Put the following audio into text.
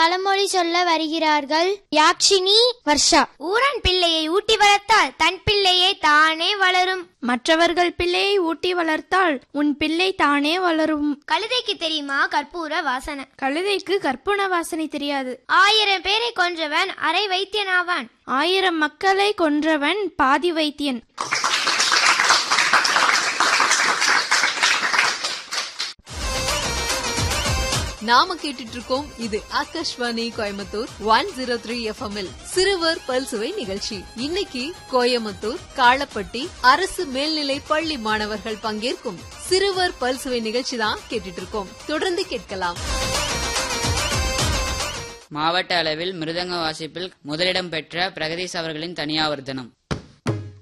பழமொழி சொல்ல வருகிறார்கள் யாக்ஷினி வர்ஷா ஊரன் பிள்ளையை ஊட்டி வளர்த்தால் தன் பிள்ளையை தானே வளரும் மற்றவர்கள் பிள்ளையை ஊட்டி வளர்த்தால் உன் பிள்ளை தானே வளரும் கழுதைக்கு தெரியுமா கற்பூர வாசனை கழுதைக்கு கற்பூர வாசனை தெரியாது ஆயிரம் பேரை கொன்றவன் அரை வைத்தியனாவான் ஆயிரம் மக்களை கொன்றவன் பாதி வைத்தியன் நாம கேட்டுட்டு இருக்கோம் இது Akashvani Coimbatore one zero three எஃப்எம்எல் சிறுவர் பல்சுவை நிகழ்ச்சி இன்னைக்கு கோயம்புத்தூர் காளப்பட்டி அரசு மேல்நிலை பள்ளி மாணவர்கள் பங்கேற்கும் சிறுவர் பல்சுவை நிகழ்ச்சி தான் கேட்டுட்டு இருக்கோம் தொடர்ந்து கேட்கலாம் மாவட்ட அளவில் மிருதங்க வாசிப்பில் முதலிடம் பெற்ற பிரகதீஷ் அவர்களின் தனியாவர்த்தனம்